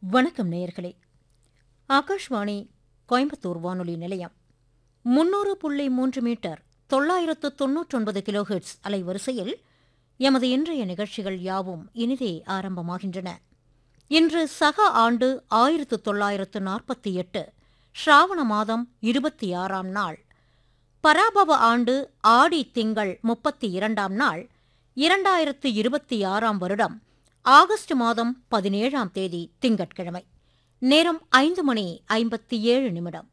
வணக்கம் நேயர்களே ஆகாஷ்வாணி கோயம்புத்தூர் வானொலி நிலையம் முன்னூறு புள்ளி மூன்று மீட்டர் தொள்ளாயிரத்து தொன்னூற்றொன்பது கிலோஹெர்ட்ஸ் அலைவரிசையில் எமது இன்றைய நிகழ்ச்சிகள் யாவும் இனிதே ஆரம்பமாகின்றன இன்று சக ஆண்டு ஆயிரத்து தொள்ளாயிரத்து நாற்பத்தி எட்டு ஸ்ராவண மாதம் இருபத்தி ஆறாம் நாள் பராபவ ஆண்டு ஆடி திங்கள் முப்பத்தி இரண்டாம் நாள் இரண்டாயிரத்து இருபத்தி ஆறாம் வருடம் ஆகஸ்ட் மாதம் பதினேழாம் தேதி திங்கட்கிழமை நேரம் ஐந்து மணி ஐம்பத்தி ஏழு நிமிடம்